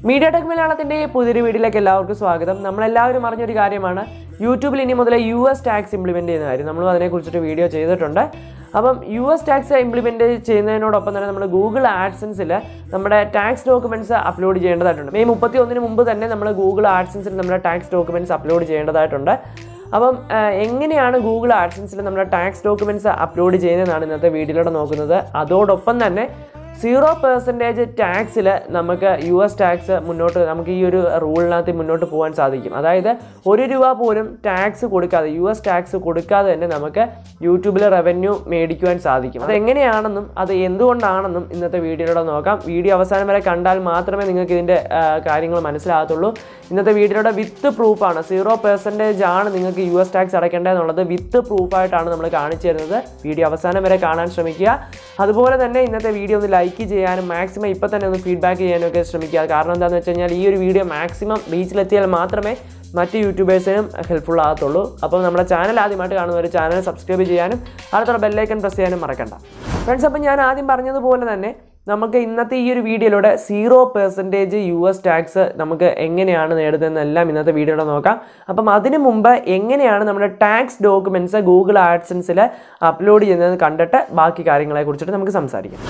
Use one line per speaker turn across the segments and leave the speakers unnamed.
media tech മലയാളത്തിൻ്റെ പുതിയൊരു വീഡിയോയിലേക്ക് എല്ലാവർക്കും സ്വാഗതം നമ്മളെല്ലാവരും അറിഞ്ഞൊരു കാര്യമാണ് യൂട്യൂബിൽ ഇനി മുതൽ യു എസ് ടാക്സ് ഇംപ്ലിമെൻറ്റ് ചെയ്യുന്ന കാര്യം നമ്മളും അതിനെക്കുറിച്ചിട്ട് വീഡിയോ ചെയ്തിട്ടുണ്ട് അപ്പം യു എസ് ടാക്സ് ഇംപ്ലിമെൻറ്റ് ചെയ്യുന്നതിനോടൊപ്പം തന്നെ നമ്മൾ ഗൂഗിൾ ആഡ്സൻസിൽ നമ്മുടെ ടാക്സ് ഡോക്യുമെൻറ്റ്സ് അപ്ലോഡ് ചെയ്യേണ്ടതായിട്ടുണ്ട് മെയ് മുപ്പത്തി ഒന്നിന് മുമ്പ് തന്നെ നമ്മൾ ഗൂഗിൾ ആഡ്സൻസിൽ നമ്മുടെ ടാക്സ് ഡോക്യുമെൻറ്റ്സ് അപ്ലോഡ് ചെയ്യേണ്ടതായിട്ടുണ്ട് അപ്പം ആ, എങ്ങനെയാണ് ഗൂഗിൾ ആഡ്സൻസിൽ നമ്മുടെ ടാക്സ് ഡോക്യുമെൻറ്റ്സ് അപ്ലോഡ് ചെയ്യുന്നതെന്നാണ് ഇന്നത്തെ വീഡിയോയിലൂടെ നോക്കുന്നത് അതോടൊപ്പം തന്നെ സീറോ പെർസെൻറ്റേജ് ടാക്സിൽ നമുക്ക് യു എസ് ടാക്സ് മുന്നോട്ട് നമുക്ക് ഈ ഒരു റൂളിനകത്ത് മുന്നോട്ട് പോകാൻ സാധിക്കും അതായത് ഒരു രൂപ പോലും ടാക്സ് കൊടുക്കാതെ യു എസ് ടാക്സ് കൊടുക്കാതെ തന്നെ നമുക്ക് യൂട്യൂബിൽ റവന്യൂ മേടിക്കുവാൻ സാധിക്കും അത് എങ്ങനെയാണെന്നും അത് എന്തുകൊണ്ടാണെന്നും ഇന്നത്തെ വീഡിയോയിലൂടെ നോക്കാം വീഡിയോ അവസാനം വരെ കണ്ടാൽ മാത്രമേ നിങ്ങൾക്ക് ഇതിൻ്റെ കാര്യങ്ങൾ മനസ്സിലാകത്തുള്ളൂ ഇന്നത്തെ വീഡിയോയുടെ വിത്ത് പ്രൂഫാണ് സീറോ പെർസെൻറ്റേജ് ആണ് നിങ്ങൾക്ക് യു എസ് ടാക്സ് അടയ്ക്കേണ്ടതെന്നുള്ളത് വിത്ത് പ്രൂഫായിട്ടാണ് നമ്മൾ കാണിച്ചു തരുന്നത് വീഡിയോ അവസാനം വരെ കാണാൻ ശ്രമിക്കുക അതുപോലെ തന്നെ ഇന്നത്തെ വീഡിയോ ഒന്ന് ലൈക്ക് ചെയ്യാനും മാക്സിമം ഇപ്പോൾ തന്നെ ഒന്ന് ഫീഡ്ബാക്ക് ചെയ്യാനും ഒക്കെ ശ്രമിക്കുക കാരണം എന്താണെന്ന് വെച്ച് കഴിഞ്ഞാൽ ഈ ഒരു വീഡിയോ മാക്സിമം റീച്ചിലെത്തിയാൽ മാത്രമേ മറ്റ് യൂട്യൂബേഴ്സിനും ഹെൽപ്ഫുൾ ആകത്തുള്ളൂ അപ്പോൾ നമ്മുടെ ചാനൽ ആദ്യമായിട്ട് കാണുന്നവർ ചാനൽ സബ്സ്ക്രൈബ് ചെയ്യാനും അടുത്തുള്ള ബെല്ലൈക്കൺ പ്രസ് ചെയ്യാനും മറക്കണ്ട ഫ്രണ്ട്സ് അപ്പോൾ ഞാൻ ആദ്യം പറഞ്ഞതുപോലെ തന്നെ നമുക്ക് ഇന്നത്തെ ഈ ഒരു വീഡിയോയിലൂടെ zero percentage U S tax നമുക്ക് എങ്ങനെയാണ് നേടുന്നതെന്നെല്ലാം ഇന്നത്തെ വീഡിയോയിലൂടെ നോക്കാം അപ്പം അതിനു മുമ്പ് എങ്ങനെയാണ് നമ്മുടെ ടാക്സ് ഡോക്യുമെൻറ്റ്സ് ഗൂഗിൾ ആഡ്സൻസിൽ അപ്ലോഡ് ചെയ്യുന്നത് കണ്ടിട്ട് ബാക്കി കാര്യങ്ങളെ കുറിച്ചിട്ട് നമുക്ക് സംസാരിക്കാം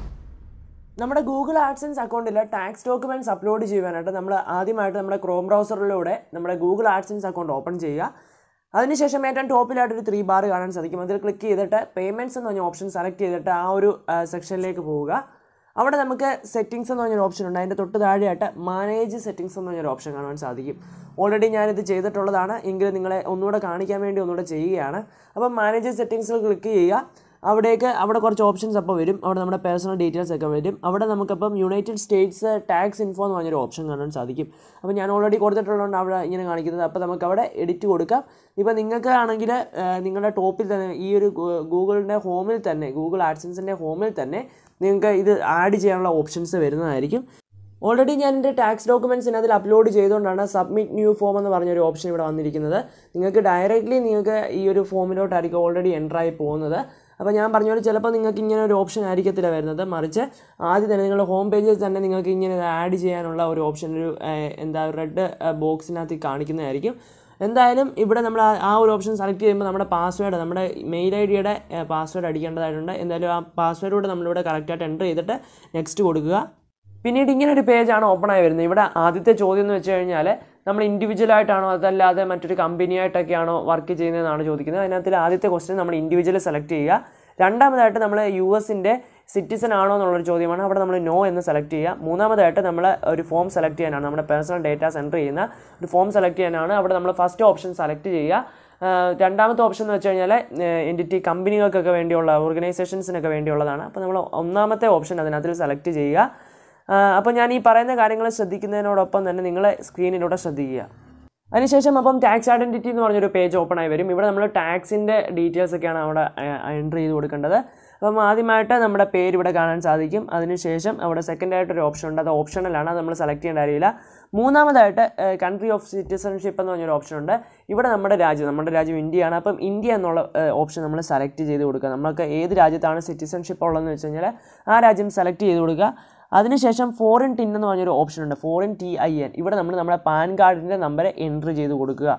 നമ്മുടെ ഗൂഗിൾ ആഡ്സൻസ് അക്കൗണ്ടിൽ ടാക്സ് ഡോക്യുമെൻറ്റ്സ് അപ്ലോഡ് ചെയ്യുവാനായിട്ട് നമ്മൾ ആദ്യമായിട്ട് നമ്മുടെ ക്രോം ബ്രൗസറിലൂടെ നമ്മുടെ ഗൂഗിൾ ആഡ്സൻസ് അക്കൗണ്ട് ഓപ്പൺ ചെയ്യുക അതിനുശേഷം ഏറ്റവും ടോപ്പിലായിട്ട് ഒരു ത്രീ ബാർ കാണാൻ സാധിക്കും അതിൽ ക്ലിക്ക് ചെയ്തിട്ട് പേയ്മെൻറ്റ്സ് എന്ന് പറഞ്ഞ ഓപ്ഷൻ സെലക്ട് ചെയ്തിട്ട് ആ ഒരു സെക്ഷനിലേക്ക് പോവുക അവിടെ നമുക്ക് സെറ്റിങ്സ് എന്ന് പറഞ്ഞൊരു ഓപ്ഷൻ ഉണ്ട് അതിൻ്റെ തൊട്ട് താഴെയായിട്ട് മാനേജ് സെറ്റിങ്സ് എന്ന് പറഞ്ഞൊരു ഓപ്ഷൻ കാണാൻ സാധിക്കും ഓൾറെഡി ഞാനിത് ചെയ്തിട്ടുള്ളതാണ് എങ്കിലും നിങ്ങളെ ഒന്നുകൂടെ കാണിക്കാൻ വേണ്ടി ഒന്നുകൂടെ ചെയ്യുകയാണ് അപ്പം മാനേജ് സെറ്റിങ്സിൽ ക്ലിക്ക് ചെയ്യുക അവിടേക്ക് അവിടെ കുറച്ച് ഓപ്ഷൻസ് അപ്പോൾ വരും അവിടെ നമ്മുടെ പേഴ്സണൽ ഡീറ്റെയിൽസ് ഒക്കെ വരും അവിടെ നമുക്കപ്പം യുണൈറ്റഡ് സ്റ്റേറ്റ്സ് ടാക്സ് ഇൻഫോ എന്ന് പറഞ്ഞൊരു ഓപ്ഷൻ കാണാൻ സാധിക്കും അപ്പോൾ ഞാൻ ഓൾറെഡി കൊടുത്തിട്ടുള്ളതുകൊണ്ട് അവിടെ ഇങ്ങനെ കാണിക്കുന്നത് അപ്പോൾ നമുക്ക് അവിടെ എഡിറ്റ് കൊടുക്കാം ഇപ്പോൾ നിങ്ങൾക്ക് ആണെങ്കിൽ നിങ്ങളുടെ ടോപ്പിൽ തന്നെ ഈ ഒരു ഗൂഗിളിൻ്റെ ഹോമിൽ തന്നെ ഗൂഗിൾ ആഡ്സൻസിൻ്റെ ഹോമിൽ തന്നെ നിങ്ങൾക്ക് ഇത് ആഡ് ചെയ്യാനുള്ള ഓപ്ഷൻസ് വരുന്നതായിരിക്കും ഓൾറെഡി ഞാൻ എൻ്റെ ടാക്സ് ഡോക്യുമെൻറ്റ്സ് അതിൽ അപ്ലോഡ് ചെയ്തുകൊണ്ടാണ് സബ്മിറ്റ് ന്യൂ ഫോം എന്ന് പറഞ്ഞൊരു ഓപ്ഷൻ ഇവിടെ വന്നിരിക്കുന്നത് നിങ്ങൾക്ക് ഡയറക്റ്റ്ലി നിങ്ങൾക്ക് ഈ ഒരു ഫോമിലോട്ടായിരിക്കും ഓൾറെഡി എൻ്റർ ആയി പോകുന്നത് അപ്പോൾ ഞാൻ പറഞ്ഞ പോലെ ചിലപ്പോൾ നിങ്ങൾക്ക് ഇങ്ങനെ ഒരു ഓപ്ഷൻ ആയിരിക്കത്തില്ല വരുന്നത് മറിച്ച് ആദ്യം തന്നെ നിങ്ങളുടെ ഹോം പേജിൽ തന്നെ നിങ്ങൾക്ക് ഇങ്ങനെ ആഡ് ചെയ്യാനുള്ള ഒരു ഓപ്ഷൻ ഒരു ഏഹ്, എന്താ റെഡ് ബോക്സിനകത്ത് കാണിക്കുന്നതായിരിക്കും എന്തായാലും ഇവിടെ നമ്മൾ ആ- ആ ഒരു ഓപ്ഷൻ സെലക്ട് ചെയ്യുമ്പോൾ നമ്മുടെ പാസ്വേഡ് നമ്മുടെ മെയിൽ ഐ ഡിയുടെ പാസ്വേഡ് അടിക്കേണ്ടതായിട്ടുണ്ട് എന്തായാലും ആ പാസ്വേഡ് കൂടെ നമ്മളിവിടെ കറക്റ്റായിട്ട് എൻ്റർ ചെയ്തിട്ട് നെക്സ്റ്റ് കൊടുക്കുക പിന്നീട് ഇങ്ങനെ ഒരു പേജാണ് ഓപ്പൺ ആയി വരുന്നത് ഇവിടെ ആദ്യത്തെ ചോദ്യം എന്ന് വെച്ച് കഴിഞ്ഞാൽ നമ്മൾ ഇൻഡിവിജ്വൽ ആയിട്ടാണോ അതല്ലാതെ മറ്റൊരു കമ്പനി ആയിട്ടൊക്കെയാണോ വർക്ക് ചെയ്യുന്നതെന്നാണ് ചോദിക്കുന്നത് അതിനകത്തിൽ ആദ്യത്തെ ക്വസ്റ്റ്യൻ നമ്മൾ ഇൻഡിവിജ്വൽ സെലക്ട് ചെയ്യുക രണ്ടാമതായിട്ട് നമ്മൾ യു എസിൻ്റെ സിറ്റിസൺ ആണോ എന്നുള്ളൊരു ചോദ്യമാണ് അവിടെ നമ്മൾ നോ എന്ന് സെലക്ട് ചെയ്യുക മൂന്നാമതായിട്ട് നമ്മൾ ഒരു ഫോം സെലക്ട് ചെയ്യാനാണ് നമ്മുടെ പേഴ്സണൽ ഡേറ്റാസ് എൻ്റർ ചെയ്യുന്ന ഒരു ഫോം സെലക്ട് ചെയ്യാനാണ് അവിടെ നമ്മൾ ഫസ്റ്റ് ഓപ്ഷൻ സെലക്ട് ചെയ്യുക ആഹ് രണ്ടാമത്തെ ഓപ്ഷൻ എന്ന് വെച്ച് കഴിഞ്ഞാൽ എൻറ്റിറ്റി കമ്പനികൾക്കൊക്കെ വേണ്ടിയുള്ള ഓർഗനൈസേഷൻസിനൊക്കെ വേണ്ടിയുള്ളതാണ് അപ്പോൾ നമ്മൾ ഒന്നാമത്തെ ഓപ്ഷൻ അതിനകത്ത് സെലക്ട് ചെയ്യുക ആഹ് അപ്പോൾ ഞാൻ ഈ പറയുന്ന കാര്യങ്ങൾ ശ്രദ്ധിക്കുന്നതിനോടൊപ്പം തന്നെ നിങ്ങൾ സ്ക്രീനിലൂടെ ശ്രദ്ധിക്കുക അതിനുശേഷം അപ്പം ടാക്സ് ഐഡൻറ്റിറ്റി എന്ന് പറഞ്ഞൊരു പേജ് ഓപ്പൺ ആയി വരും ഇവിടെ നമ്മൾ ടാക്സിൻ്റെ ഡീറ്റെയിൽസ് ഒക്കെയാണ് അവിടെ എൻ്റർ ചെയ്ത് കൊടുക്കേണ്ടത് അപ്പം ആദ്യമായിട്ട് നമ്മുടെ പേര് ഇവിടെ കാണാൻ സാധിക്കും അതിനുശേഷം അവിടെ സെക്കൻഡ് ആയിട്ടൊരു ഓപ്ഷൻ ഉണ്ട് അത് ഓപ്ഷണലാണ് അത് നമ്മൾ സെലക്ട് ചെയ്യേണ്ട കാര്യമില്ല മൂന്നാമതായിട്ട് കൺട്രി ഓഫ് സിറ്റിസൺഷിപ്പ് എന്ന് പറഞ്ഞൊരു ഓപ്ഷൻ ഉണ്ട് ഇവിടെ നമ്മുടെ രാജ്യം നമ്മുടെ രാജ്യം ഇന്ത്യയാണ് അപ്പം ഇന്ത്യ എന്നുള്ള ഓപ്ഷൻ നമ്മൾ സെലക്ട് ചെയ്ത് കൊടുക്കുക നമുക്ക് ഏത് രാജ്യത്താണ് സിറ്റിസൺഷിപ്പ് ഉള്ളതെന്ന് വെച്ച് കഴിഞ്ഞാൽ ആ രാജ്യം സെലക്ട് ചെയ്ത് കൊടുക്കുക അതിനുശേഷം ഫോറിൻ ടിൻ എന്ന് പറഞ്ഞൊരു ഓപ്ഷൻ ഉണ്ട് ഫോറിൻ ടി ഐ എൻ ഇവിടെ നമ്മൾ നമ്മുടെ പാൻ കാർഡിൻ്റെ നമ്പർ എൻട്രി ചെയ്ത് കൊടുക്കുക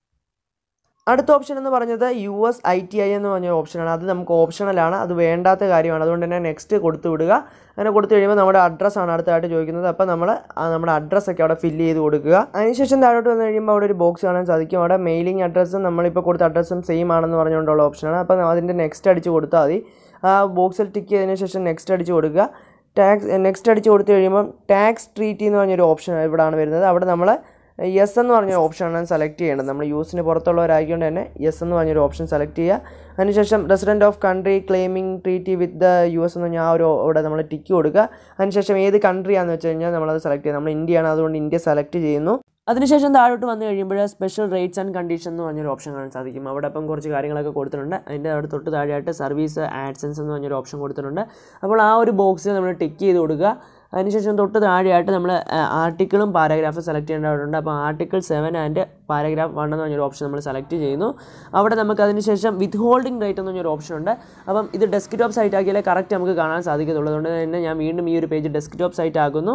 അടുത്ത ഓപ്ഷൻ എന്ന് പറഞ്ഞത് U S I T I എന്ന് പറഞ്ഞ ഓപ്ഷനാണ് അത് നമുക്ക് ഓപ്ഷണലാണ് അത് വേണ്ടാത്ത കാര്യമാണ് അതുകൊണ്ട് തന്നെ നെക്സ്റ്റ് കൊടുത്തു വിടുക അങ്ങനെ കൊടുത്തു കഴിയുമ്പോൾ നമ്മുടെ അഡ്രസ്സാണ് അടുത്തായിട്ട് ചോദിക്കുന്നത് അപ്പോൾ നമ്മൾ നമ്മുടെ അഡ്രസ്സൊക്കെ അവിടെ ഫില്ല് ചെയ്ത് കൊടുക്കുക അതിനുശേഷം താഴോട്ട് വന്നു കഴിയുമ്പോൾ അവിടെ ഒരു ബോക്സ് കാണാൻ സാധിക്കും അവിടെ മെയിലിംഗ് അഡ്രസ്സും നമ്മളിപ്പോൾ കൊടുത്ത അഡ്രസ്സും സെയിം ആണെന്ന് പറഞ്ഞുകൊണ്ടുള്ള ഓപ്ഷനാണ് അപ്പോൾ അതിൻ്റെ നെക്സ്റ്റ് അടിച്ച് കൊടുത്താൽ മതി ആ ബോക്സിൽ ടിക്ക് ചെയ്തതിന് ശേഷം നെക്സ്റ്റ് അടിച്ച് കൊടുക്കുക ടാക്സ് നെക്സ്റ്റ് അടിച്ച് കൊടുത്തു കഴിയുമ്പോൾ ടാക്സ് ട്രീറ്റി എന്ന് പറഞ്ഞൊരു ഓപ്ഷൻ ഇവിടെയാണ് വരുന്നത് അവിടെ നമ്മൾ യെസ് എന്ന് പറഞ്ഞ ഓപ്ഷനാണ് സെലക്ട് ചെയ്യേണ്ടത് നമ്മൾ യൂസിന് പുറത്തുള്ളവരായതുകൊണ്ട് തന്നെ യെസ് എന്ന് പറഞ്ഞൊരു ഓപ്ഷൻ സെലക്ട് ചെയ്യുക അതിനുശേഷം resident of country claiming treaty with the U S എന്ന് പറഞ്ഞാൽ ആ ഒരു ഇവിടെ നമ്മൾ ടിക്ക് കൊടുക്കുക അതിനുശേഷം ഏത് കൺട്രിയാണെന്ന് വെച്ച് കഴിഞ്ഞാൽ നമ്മളത് സെലക്ട് ചെയ്യുക നമ്മൾ ഇന്ത്യയാണ് അതുകൊണ്ട് ഇന്ത്യ സെലക്ട് ചെയ്യുന്നു അതിനുശേഷം താഴോട്ട് വന്നു കഴിയുമ്പോൾ സ്പെഷ്യൽ റേറ്റ്സ് ആൻഡ് കണ്ടീഷൻ എന്ന് പറഞ്ഞൊരു ഓപ്ഷൻ കാണാൻ സാധിക്കും അവിടെ അപ്പം കുറച്ച് കാര്യങ്ങളൊക്കെ കൊടുത്തിട്ടുണ്ട് അതിൻ്റെ അവിടെ തൊട്ട് താഴെയായിട്ട് സർവീസ് ആഡ്സൻസ് എന്ന് പറഞ്ഞൊരു ഓപ്ഷൻ കൊടുത്തിട്ടുണ്ട് അപ്പോൾ ആ ഒരു ബോക്സിൽ നമ്മൾ ടിക്ക് ചെയ്ത് കൊടുക്കുക അതിനുശേഷം തൊട്ട് താഴെയായിട്ട് നമ്മൾ ആർട്ടിക്കിളും പാരഗ്രാഫ് സെലക്ട് ചെയ്യേണ്ടതുണ്ട് അപ്പോൾ article seven and paragraph one എന്ന് പറഞ്ഞൊരു ഓപ്ഷൻ നമ്മൾ സെലക്ട് ചെയ്യുന്നു അവിടെ നമുക്ക് അതിനുശേഷം വിത്ത് ഹോൾഡിംഗ് റേറ്റ് എന്ന് പറഞ്ഞൊരു ഓപ്ഷൻ ഉണ്ട് അപ്പം ഇത് ഡെസ്ക്ടോപ്പ് സൈറ്റ് ആക്കിയാലേ കറക്റ്റ് നമുക്ക് കാണാൻ സാധിക്കത്തുള്ളൂ അതുകൊണ്ട് തന്നെ ഞാൻ വീണ്ടും ഈ ഒരു പേജ് ഡെസ്ക്ടോപ്പ് സൈറ്റ് ആക്കുന്നു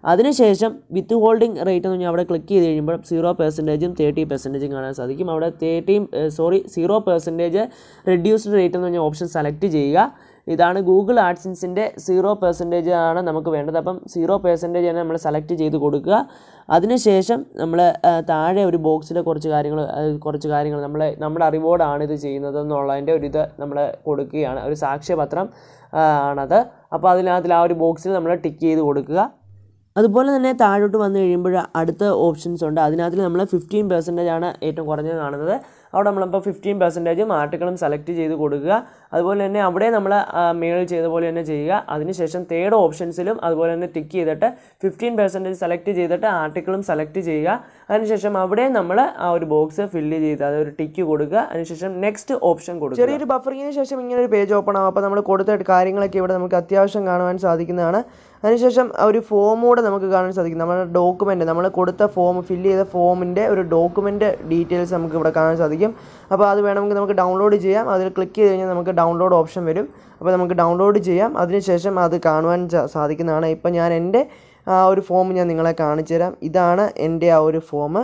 അതിനുശേഷം വിത്ത് ഹോൾഡിംഗ് റേറ്റ് എന്ന് പറഞ്ഞാൽ അവിടെ ക്ലിക്ക് ചെയ്ത് കഴിയുമ്പോൾ സീറോ പെർസെൻറ്റേജും തേർട്ടി പെർസെൻറ്റേജും കാണാൻ സാധിക്കും അവിടെ തേർട്ടിയും sorry zero percentage reduced rate എന്ന് പറഞ്ഞ ഓപ്ഷൻ സെലക്ട് ചെയ്യുക ഇതാണ് ഗൂഗിൾ ആഡ്സൻസിൻ്റെ സീറോ പെർസെൻറ്റേജ് ആണ് നമുക്ക് വേണ്ടത് അപ്പം സീറോ പെർസെൻറ്റേജ് തന്നെ നമ്മൾ സെലക്ട് ചെയ്ത് കൊടുക്കുക അതിനുശേഷം നമ്മൾ താഴെ ഒരു ബോക്സിൽ കുറച്ച് കാര്യങ്ങൾ കുറച്ച് കാര്യങ്ങൾ നമ്മൾ നമ്മുടെ അറിവോടാണ് ഇത് ചെയ്യുന്നത് എന്നുള്ളതിൻ്റെ ഒരു ഇത് നമ്മൾ കൊടുക്കുകയാണ് ഒരു സാക്ഷ്യപത്രം ആ, ആണത് അപ്പോൾ അതിനകത്തിൽ ആ ഒരു ബോക്സിൽ നമ്മൾ ടിക്ക് ചെയ്ത് കൊടുക്കുക അതുപോലെ തന്നെ താഴോട്ട് വന്നു കഴിയുമ്പോൾ അടുത്ത ഓപ്ഷൻസ് ഉണ്ട് അതിനകത്തിൽ നമ്മൾ ഫിഫ്റ്റീൻ പെർസെൻറ്റേജ് ആണ് ഏറ്റവും കുറഞ്ഞത് കാണുന്നത് അവിടെ നമ്മളിപ്പോൾ ഫിഫ്റ്റീൻ പെർസെൻറ്റേജും ആർട്ടിക്കിളും സെലക്ട് ചെയ്ത് കൊടുക്കുക അതുപോലെ തന്നെ അവിടെ നമ്മൾ മെയിൽ ചെയ്ത പോലെ തന്നെ ചെയ്യുക അതിനുശേഷം തേർഡ് ഓപ്ഷൻസിലും അതുപോലെ തന്നെ ടിക്ക് ചെയ്തിട്ട് ഫിഫ്റ്റീൻ പെർസെൻറ്റേജ് സെലക്ട് ചെയ്തിട്ട് ആർട്ടിക്കിളും സെലക്ട് ചെയ്യുക അതിനുശേഷം അവിടെ നമ്മൾ ആ ഒരു ബോക്സ് ഫില്ല് ചെയ്ത് അതൊരു ടിക്ക് കൊടുക്കുക അതിനുശേഷം നെക്സ്റ്റ് ഓപ്ഷൻ കൊടുക്കുക ചെറിയൊരു ബഫറിങ്ങിന് ശേഷം ഇങ്ങനെ ഒരു പേജ് ഓപ്പൺ ആവും അപ്പോൾ നമ്മൾ കൊടുത്ത കാര്യങ്ങളൊക്കെ ഇവിടെ നമുക്ക് അത്യാവശ്യം കാണുവാൻ സാധിക്കുന്നതാണ് അതിനുശേഷം ഒരു ഫോം കൂടെ നമുക്ക് കാണാൻ സാധിക്കും നമ്മുടെ ഡോക്യുമെൻറ്റ് നമ്മൾ കൊടുത്ത ഫോം ഫില്ല് ചെയ്ത ഫോമിൻ്റെ ഒരു ഡോക്യുമെൻറ്റ് ഡീറ്റെയിൽസ് നമുക്ക് ഇവിടെ കാണാൻ സാധിക്കും അപ്പോൾ അത് വേണമെങ്കിൽ നമുക്ക് ഡൗൺലോഡ് ചെയ്യാം അതിൽ ക്ലിക്ക് ചെയ്ത് കഴിഞ്ഞാൽ നമുക്ക് ഡൗൺലോഡ് ഓപ്ഷൻ വരും അപ്പോൾ നമുക്ക് ഡൗൺലോഡ് ചെയ്യാം അതിനുശേഷം അത് കാണുവാൻ സാ- സാധിക്കുന്നതാണ് ഇപ്പോൾ ഞാൻ എൻ്റെ ആ ഒരു ഫോം ഞാൻ നിങ്ങളെ കാണിച്ചു തരാം ഇതാണ് എൻ്റെ ആ ഒരു ഫോം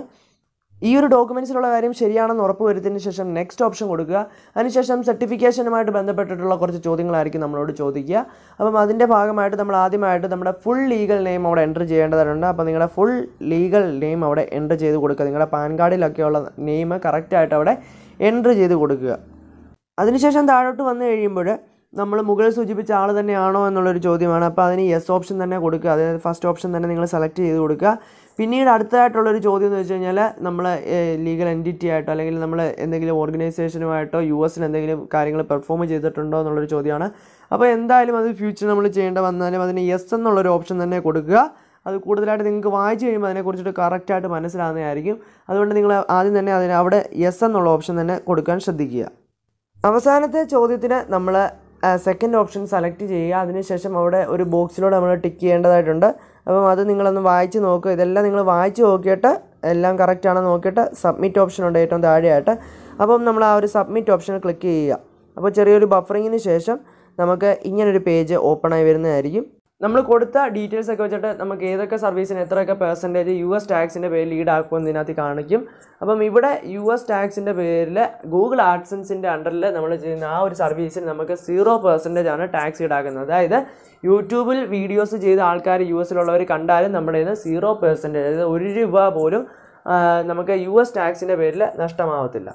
ഈ ഒരു ഡോക്യുമെൻറ്റ്സിലുള്ള കാര്യം ശരിയാണെന്ന് ഉറപ്പ് വരുത്തിയതിന് ശേഷം നെക്സ്റ്റ് ഓപ്ഷൻ കൊടുക്കുക അതിനുശേഷം സർട്ടിഫിക്കേഷനുമായിട്ട് ബന്ധപ്പെട്ടിട്ടുള്ള കുറച്ച് ചോദ്യങ്ങളായിരിക്കും നമ്മളോട് ചോദിക്കുക അപ്പം അതിൻ്റെ ഭാഗമായിട്ട് നമ്മൾ ആദ്യമായിട്ട് നമ്മുടെ ഫുൾ ലീഗൽ നെയിം അവിടെ എൻ്റർ ചെയ്യേണ്ടതുണ്ട് അപ്പോൾ നിങ്ങളുടെ ഫുൾ ലീഗൽ നെയിം അവിടെ എൻ്റർ ചെയ്ത് കൊടുക്കുക നിങ്ങളുടെ പാൻ കാർഡിലൊക്കെയുള്ള നെയിം കറക്റ്റായിട്ട് അവിടെ എൻ്റർ ചെയ്ത് കൊടുക്കുക അതിനുശേഷം താഴോട്ട് വന്നു കഴിയുമ്പോൾ നമ്മൾ മുകളിൽ സൂചിപ്പിച്ച ആൾ തന്നെയാണോ എന്നുള്ളൊരു ചോദ്യമാണ് അപ്പോൾ അതിന് യെസ് ഓപ്ഷൻ തന്നെ കൊടുക്കുക അതായത് ഫസ്റ്റ് ഓപ്ഷൻ തന്നെ നിങ്ങൾ സെലക്ട് ചെയ്ത് കൊടുക്കുക പിന്നീട് അടുത്തതായിട്ടുള്ളൊരു ചോദ്യം എന്ന് വെച്ച് കഴിഞ്ഞാൽ നമ്മൾ ലീഗൽ എൻറ്റിറ്റി ആയിട്ടോ അല്ലെങ്കിൽ നമ്മൾ എന്തെങ്കിലും ഓർഗനൈസേഷനുമായിട്ടോ യു എസിൽ എന്തെങ്കിലും കാര്യങ്ങൾ പെർഫോം ചെയ്തിട്ടുണ്ടോ എന്നുള്ളൊരു ചോദ്യമാണ് അപ്പോൾ എന്തായാലും അത് ഫ്യൂച്ചർ നമ്മൾ ചെയ്യേണ്ട വന്നാലും അതിന് യെസ് എന്നുള്ളൊരു ഓപ്ഷൻ തന്നെ കൊടുക്കുക അത് കൂടുതലായിട്ട് നിങ്ങൾക്ക് വായിച്ച് കഴിയുമ്പോൾ അതിനെക്കുറിച്ചിട്ട് കറക്റ്റായിട്ട് മനസ്സിലാകുന്നതായിരിക്കും അതുകൊണ്ട് നിങ്ങൾ ആദ്യം തന്നെ അതിന് അവിടെ യെസ് എന്നുള്ള ഓപ്ഷൻ തന്നെ കൊടുക്കാൻ ശ്രദ്ധിക്കുക അവസാനത്തെ ചോദ്യത്തിന് നമ്മൾ സെക്കൻഡ് ഓപ്ഷൻ സെലക്ട് ചെയ്യുക അതിനുശേഷം അവിടെ ഒരു ബോക്സിലൂടെ നമ്മൾ ടിക്ക് ചെയ്യേണ്ടതായിട്ടുണ്ട് അപ്പം അത് നിങ്ങളൊന്ന് വായിച്ച് നോക്കുക ഇതെല്ലാം നിങ്ങൾ വായിച്ച് നോക്കിയിട്ട് എല്ലാം കറക്റ്റ് ആണെന്ന് നോക്കിയിട്ട് സബ്മിറ്റ് ഓപ്ഷൻ ഉണ്ട് ഏറ്റവും താഴെയായിട്ട് അപ്പം നമ്മൾ ആ ഒരു സബ്മിറ്റ് ഓപ്ഷൻ ക്ലിക്ക് ചെയ്യുക അപ്പോൾ ചെറിയൊരു ബഫറിങ്ങിന് ശേഷം നമുക്ക് ഇങ്ങനൊരു പേജ് ഓപ്പൺ ആയി വരുന്നതായിരിക്കും നമ്മൾ കൊടുത്ത ഡീറ്റെയിൽസ് ഒക്കെ വെച്ചിട്ട് നമുക്ക് ഏതൊക്കെ സർവീസിന് എത്രയൊക്കെ പെർസെൻറ്റേജ് യു എസ് ടാക്സിൻ്റെ പേരിൽ ലീഡ് ആക്കുമെന്ന് ഇതിനകത്ത് കാണിക്കും അപ്പം ഇവിടെ യു എസ് ടാക്സിൻ്റെ പേരിൽ ഗൂഗിൾ ആഡ്സൻസിൻ്റെ അണ്ടറിൽ നമ്മൾ ചെയ്യുന്ന ആ ഒരു സർവീസിന് നമുക്ക് സീറോ പെർസെൻറ്റേജ് ആണ് ടാക്സ് ഈടാക്കുന്നത് അതായത് യൂട്യൂബിൽ വീഡിയോസ് ചെയ്ത ആൾക്കാർ യു എസിലുള്ളവർ കണ്ടാലും നമ്മുടെ കയ്യിൽ നിന്ന് സീറോ പെർസെൻറ്റേജ് അതായത് ഒരു രൂപ പോലും ആ, നമുക്ക് യു എസ് ടാക്സിൻ്റെ പേരിൽ നഷ്ടമാവത്തില്ല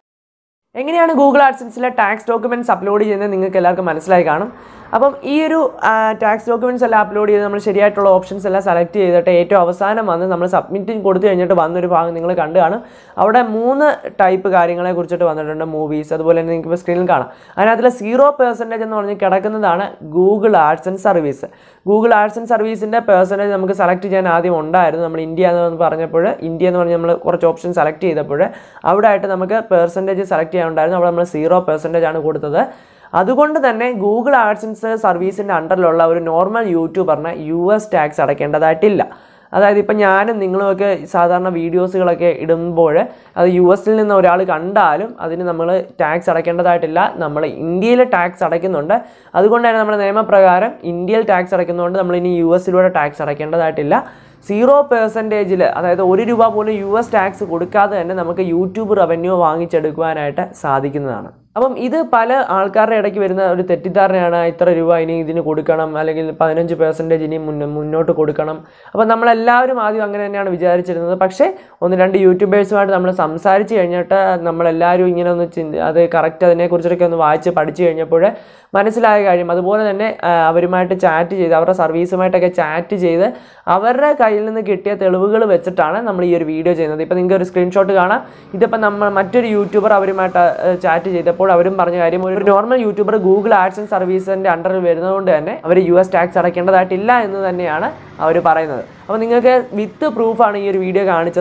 എങ്ങനെയാണ് ഗൂഗിൾ ആഡ്സൻസിലെ ടാക്സ് ഡോക്യുമെൻറ്റ്സ് അപ്ലോഡ് ചെയ്യുന്നത് നിങ്ങൾക്ക് എല്ലാവർക്കും മനസ്സിലായി കാണും അപ്പം ഈ ഒരു ടാക്സ് ഡോക്യുമെൻറ്റ്സ് എല്ലാം അപ്ലോഡ് ചെയ്ത് നമ്മൾ ശരിയായിട്ടുള്ള ഓപ്ഷൻസ് എല്ലാം സെലക്ട് ചെയ്തിട്ട് ഏറ്റവും അവസാനം വന്ന് നമ്മൾ സബ്മിറ്റിംഗ് കൊടുത്തു കഴിഞ്ഞിട്ട് വന്നൊരു ഭാഗം നിങ്ങൾ കണ്ടു കാണും അവിടെ മൂന്ന് ടൈപ്പ് കാര്യങ്ങളെ കുറിച്ചിട്ട് വന്നിട്ടുണ്ട് മൂവീസ് അതുപോലെ തന്നെ നിങ്ങൾക്ക് ഇപ്പോൾ സ്ക്രീനിൽ കാണാം അതിനകത്തിൽ സീറോ പെർസെൻറ്റേജ് എന്ന് പറഞ്ഞ് കിടക്കുന്നതാണ് Google ads and service Google ads and സർവീസിൻ്റെ പെർസെൻറ്റേജ് നമുക്ക് സെലക്ട് ചെയ്യാൻ ആദ്യം ഉണ്ടായിരുന്നു നമ്മൾ ഇന്ത്യ എന്ന് പറഞ്ഞപ്പോൾ ഇന്ത്യ എന്ന് പറഞ്ഞ് നമ്മൾ കുറച്ച് ഓപ്ഷൻ സെലക്ട് ചെയ്തപ്പോൾ അവിടെ ആയിട്ട് നമുക്ക് പെർസെൻറ്റേജ് സെലക്ട് ചെയ്യാനുണ്ടായിരുന്നു അവിടെ നമ്മൾ സീറോ പെർസെൻറ്റേജ് ആണ് കൊടുത്തത് അതുകൊണ്ട് തന്നെ ഗൂഗിൾ ആഡ്സൻസ് സർവീസിൻ്റെ അണ്ടറിലുള്ള ഒരു നോർമൽ യൂട്യൂബറിന് യു എസ് ടാക്സ് അടയ്ക്കേണ്ടതായിട്ടില്ല അതായത് ഇപ്പം ഞാനും നിങ്ങളുമൊക്കെ സാധാരണ വീഡിയോസുകളൊക്കെ ഇടുമ്പോൾ അത് യു എസിൽ നിന്ന് ഒരാൾ കണ്ടാലും അതിന് നമ്മൾ ടാക്സ് അടയ്ക്കേണ്ടതായിട്ടില്ല നമ്മൾ ഇന്ത്യയിൽ ടാക്സ് അടയ്ക്കുന്നുണ്ട് അതുകൊണ്ട് തന്നെ നമ്മുടെ നിയമപ്രകാരം ഇന്ത്യയിൽ ടാക്സ് അടയ്ക്കുന്നതുകൊണ്ട് നമ്മൾ ഇനി യു എസിലൂടെ ടാക്സ് അടയ്ക്കേണ്ടതായിട്ടില്ല സീറോ പെർസെൻറ്റേജിൽ അതായത് ഒരു രൂപ പോലും യു എസ് ടാക്സ് കൊടുക്കാതെ തന്നെ നമുക്ക് യൂട്യൂബ് റവന്യൂ വാങ്ങിച്ചെടുക്കുവാനായിട്ട് സാധിക്കുന്നതാണ് അപ്പം ഇത് പല ആൾക്കാരുടെ ഇടയ്ക്ക് വരുന്ന ഒരു തെറ്റിദ്ധാരണയാണ് ഇത്ര രൂപ ഇനി ഇതിന് കൊടുക്കണം അല്ലെങ്കിൽ പതിനഞ്ച് പെർസെൻറ്റേജ് ഇനി മുന്നോ മുന്നോട്ട് കൊടുക്കണം അപ്പം നമ്മളെല്ലാവരും ആദ്യം അങ്ങനെ തന്നെയാണ് വിചാരിച്ചിരുന്നത് പക്ഷേ ഒന്ന് രണ്ട് യൂട്യൂബേഴ്സുമായിട്ട് നമ്മൾ സംസാരിച്ച് കഴിഞ്ഞിട്ട് നമ്മളെല്ലാവരും ഇങ്ങനെ ഒന്ന് ചിന്തി അത് കറക്റ്റ് അതിനെക്കുറിച്ചൊക്കെ ഒന്ന് വായിച്ച് പഠിച്ചു കഴിഞ്ഞപ്പോൾ മനസ്സിലായ കാര്യം അതുപോലെ തന്നെ ആ, അവരുമായിട്ട് ചാറ്റ് ചെയ്ത് അവരുടെ സർവീസുമായിട്ടൊക്കെ ചാറ്റ് ചെയ്ത് അവരുടെ കയ്യിൽ നിന്ന് കിട്ടിയ തെളിവുകൾ വെച്ചിട്ടാണ് നമ്മൾ ഈ ഒരു വീഡിയോ ചെയ്യുന്നത് ഇപ്പോൾ നിങ്ങൾക്ക് ഒരു സ്ക്രീൻഷോട്ട് കാണാം ഇതിപ്പോൾ നമ്മൾ മറ്റൊരു യൂട്യൂബർ അവരുമായിട്ട് ചാറ്റ് ചെയ്തപ്പോൾ അവരും പറഞ്ഞ കാര്യം ഒരു normal YouTuber Google ads and സർവീസിൻ്റെ അണ്ടറിൽ വരുന്നതുകൊണ്ട് തന്നെ അവർ യു എസ് ടാക്സ് അടയ്ക്കേണ്ടതായിട്ടില്ല എന്ന് തന്നെയാണ് അവർ പറയുന്നത് അപ്പോൾ നിങ്ങൾക്ക് വിത്ത് പ്രൂഫാണ് ഈ ഒരു വീഡിയോ കാണിച്ചത്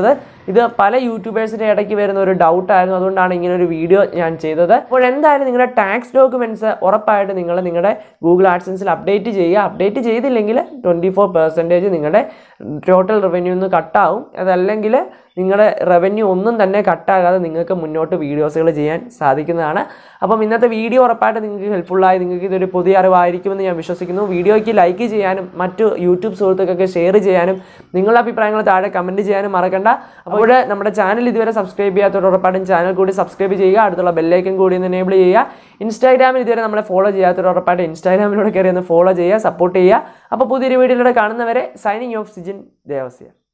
ഇത് പല യൂട്യൂബേഴ്സിൻ്റെ ഇടയ്ക്ക് വരുന്ന ഒരു ഡൗട്ടായിരുന്നു അതുകൊണ്ടാണ് ഇങ്ങനെ ഒരു വീഡിയോ ഞാൻ ചെയ്തത് അപ്പോൾ എന്തായാലും നിങ്ങളുടെ ടാക്സ് ഡോക്യുമെൻറ്റ്സ് ഉറപ്പായിട്ട് നിങ്ങൾ നിങ്ങളുടെ ഗൂഗിൾ ആഡ്സൻസിൽ അപ്ഡേറ്റ് ചെയ്യുക അപ്ഡേറ്റ് ചെയ്തില്ലെങ്കിൽ ട്വൻറ്റി ഫോർ പെർസെൻറ്റേജ് നിങ്ങളുടെ ടോട്ടൽ റവന്യൂ നിന്ന് കട്ടാവും അതല്ലെങ്കിൽ നിങ്ങളുടെ റവന്യൂ ഒന്നും തന്നെ കട്ടാകാതെ നിങ്ങൾക്ക് മുന്നോട്ട് വീഡിയോസുകൾ ചെയ്യാൻ സാധിക്കുന്നതാണ് അപ്പം ഇന്നത്തെ വീഡിയോ ഉറപ്പായിട്ട് നിങ്ങൾക്ക് ഹെൽപ്ഫുള്ളായി നിങ്ങൾക്ക് ഇതൊരു പുതിയ അറിവായിരിക്കുമെന്ന് ഞാൻ വിശ്വസിക്കുന്നു വീഡിയോയ്ക്ക് ലൈക്ക് ചെയ്യാനും മറ്റു യൂട്യൂബ് സുഹൃത്തുക്കൾക്ക് ഷെയർ ചെയ്യാനും നിങ്ങളുടെ അഭിപ്രായങ്ങൾ താഴെ കമൻറ്റ് ചെയ്യാനും മറക്കണ്ട അപ്പോൾ നമ്മുടെ ചാനൽ ഇതുവരെ സബ്സ്ക്രൈബ് ചെയ്യാത്തവർ ഉറപ്പായിട്ടും ചാനൽ കൂടി സബ്സ്ക്രൈബ് ചെയ്യുക അടുത്തുള്ള ബെല്ലൈക്കൻ കൂടി ഒന്ന് എനേബിൾ ചെയ്യുക ഇൻസ്റ്റാഗ്രാമിൽ ഇതുവരെ നമ്മളെ ഫോളോ ചെയ്യാത്തവർ ഉറപ്പായിട്ട് ഇൻസ്റ്റാഗ്രാമിലൂടെ കയറി ഒന്ന് ഫോളോ ചെയ്യുക സപ്പോർട്ട് ചെയ്യുക അപ്പോൾ പുതിയൊരു വീഡിയോയിലൂടെ കാണുന്നവരെ സൈനിങ് ഓഫ് സിജിൻ ദേവസ്യ